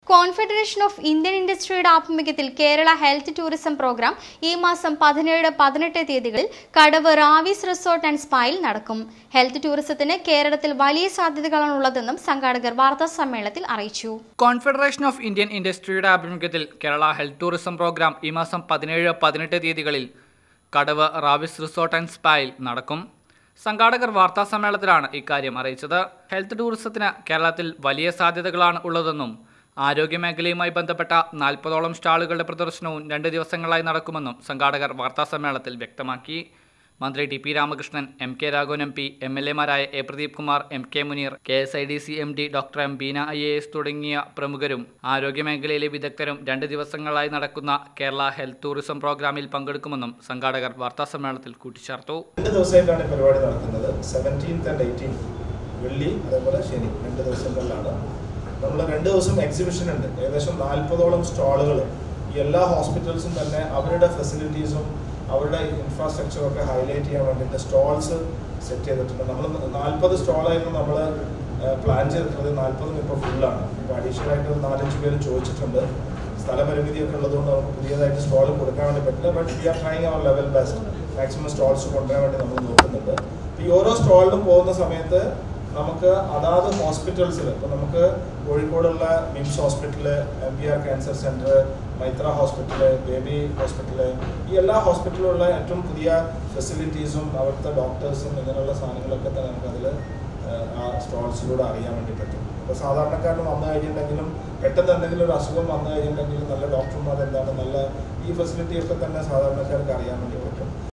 confederation of Indian ഇൻഡസ്ട്രിയുടെ ആഭിമുഖ്യത്തിൽ Kerala health tourism programme ഈ മാസം പതിനേഴ് പതിനെട്ട് തീയതികളിൽ കടവ് റാവീസ് റിസോർട്ട് ആൻഡ് സ്പായിൽ നടക്കും ഹെൽത്ത് ടൂറിസത്തിന് കേരളത്തിൽ വലിയ സാധ്യതകളാണുള്ളതെന്നും സംഘാടകർ വാർത്താ സമ്മേളനത്തിൽ അറിയിച്ചു കോൺഫെഡറേഷൻ ഓഫ് ഇന്ത്യൻ ഇൻഡസ്ട്രിയുടെ ആഭിമുഖ്യത്തിൽ കേരള ഹെൽത്ത് ടൂറിസം പ്രോഗ്രാം ഈ മാസം പതിനേഴ് പതിനെട്ട് തീയതികളിൽ കടവ് റാവിസ് റിസോർട്ട് ആൻഡ് സ്പായിൽ നടക്കും സംഘാടകർ വാർത്താ സമ്മേളനത്തിലാണ് ഇക്കാര്യം അറിയിച്ചത് ഹെൽത്ത് ടൂറിസത്തിന് കേരളത്തിൽ വലിയ സാധ്യതകളാണ് ഉള്ളതെന്നും ആരോഗ്യമേഖലയുമായി ബന്ധപ്പെട്ട നാൽപ്പതോളം സ്റ്റാളുകളുടെ പ്രദർശനവും രണ്ട് ദിവസങ്ങളായി നടക്കുമെന്നും സംഘാടകർ വാർത്താ സമ്മേളനത്തിൽ വ്യക്തമാക്കി മന്ത്രി T P Ramakrishnan M K Raghavan M P M L എമാരായ A Pradeep Kumar M K Muneer K S I D C M D doctor M Beena I A S തുടങ്ങിയ പ്രമുഖരും ആരോഗ്യമേഖലയിലെ വിദഗ്ധരും രണ്ട് ദിവസങ്ങളായി നടക്കുന്ന കേരള ഹെൽത്ത് ടൂറിസം പ്രോഗ്രാമിൽ പങ്കെടുക്കുമെന്നും സംഘാടകർ വാർത്താസമ്മേളനത്തിൽ കൂട്ടിച്ചേർത്തു രണ്ട് ദിവസമായിട്ടാണ് ഈ പരിപാടി നടക്കുന്നത് സെവൻറ്റീൻത്ത് ആൻഡ് എയ്റ്റീൻത്ത് വെള്ളി അതേപോലെ ശനി രണ്ട് ദിവസങ്ങളിലാണ് നമ്മൾ രണ്ട് ദിവസം എക്സിബിഷൻ ഉണ്ട് ഏകദേശം നാൽപ്പതോളം സ്റ്റാളുകൾ ഈ എല്ലാ ഹോസ്പിറ്റൽസും തന്നെ അവരുടെ ഫെസിലിറ്റീസും അവരുടെ ഇൻഫ്രാസ്ട്രക്ചറും ഒക്കെ ഹൈലൈറ്റ് ചെയ്യാൻ വേണ്ടിയിട്ട് സ്റ്റോൾസ് സെറ്റ് ചെയ്തിട്ടുണ്ട് നമ്മൾ നാൽപ്പത് സ്റ്റോളായിരുന്നു നമ്മൾ പ്ലാൻ ചെയ്തിട്ടുള്ളത് നാൽപ്പതും ഇപ്പോൾ ഫുള്ളാണ് ഇപ്പോൾ അഡീഷണൽ ആയിട്ട് ഒരു നാലഞ്ച് പേര് ചോദിച്ചിട്ടുണ്ട് സ്ഥലപരിമിതിയൊക്കെ ഉള്ളതുകൊണ്ട് നമുക്ക് പുതിയതായിട്ട് സ്റ്റോൾ കൊടുക്കാൻ വേണ്ടി പറ്റില്ല but we are trying our level best maximum stalls കൊണ്ടുവരാൻ വേണ്ടി നമ്മൾ നോക്കുന്നുണ്ട് ഈ ഓരോ സ്റ്റോളിലും പോകുന്ന സമയത്ത് നമുക്ക് അതാത് ഹോസ്പിറ്റൽസിൽ ഇപ്പോൾ നമുക്ക് കോഴിക്കോടുള്ള MIMS hospital M P R cancer centre Maitra hospital baby hospital ഈ എല്ലാ ഹോസ്പിറ്റലിലുള്ള ഏറ്റവും പുതിയ ഫെസിലിറ്റീസും അവിടുത്തെ ഡോക്ടേഴ്സും ഇങ്ങനെയുള്ള സാധനങ്ങളൊക്കെ തന്നെ നമുക്കതിൽ ആ സ്റ്റോൾസിലൂടെ അറിയാൻ വേണ്ടി പറ്റും ഇപ്പോൾ സാധാരണക്കാരന് വന്നു കഴിഞ്ഞിട്ടുണ്ടെങ്കിലും പെട്ടെന്ന് എന്തെങ്കിലും ഒരു അസുഖം വന്നു കഴിഞ്ഞിട്ടുണ്ടെങ്കിലും നല്ല ഡോക്ടർമാർ എന്താണ് നല്ല ഈ ഫെസിലിറ്റിയൊക്കെ തന്നെ സാധാരണക്കാർക്ക് അറിയാൻ വേണ്ടി പറ്റും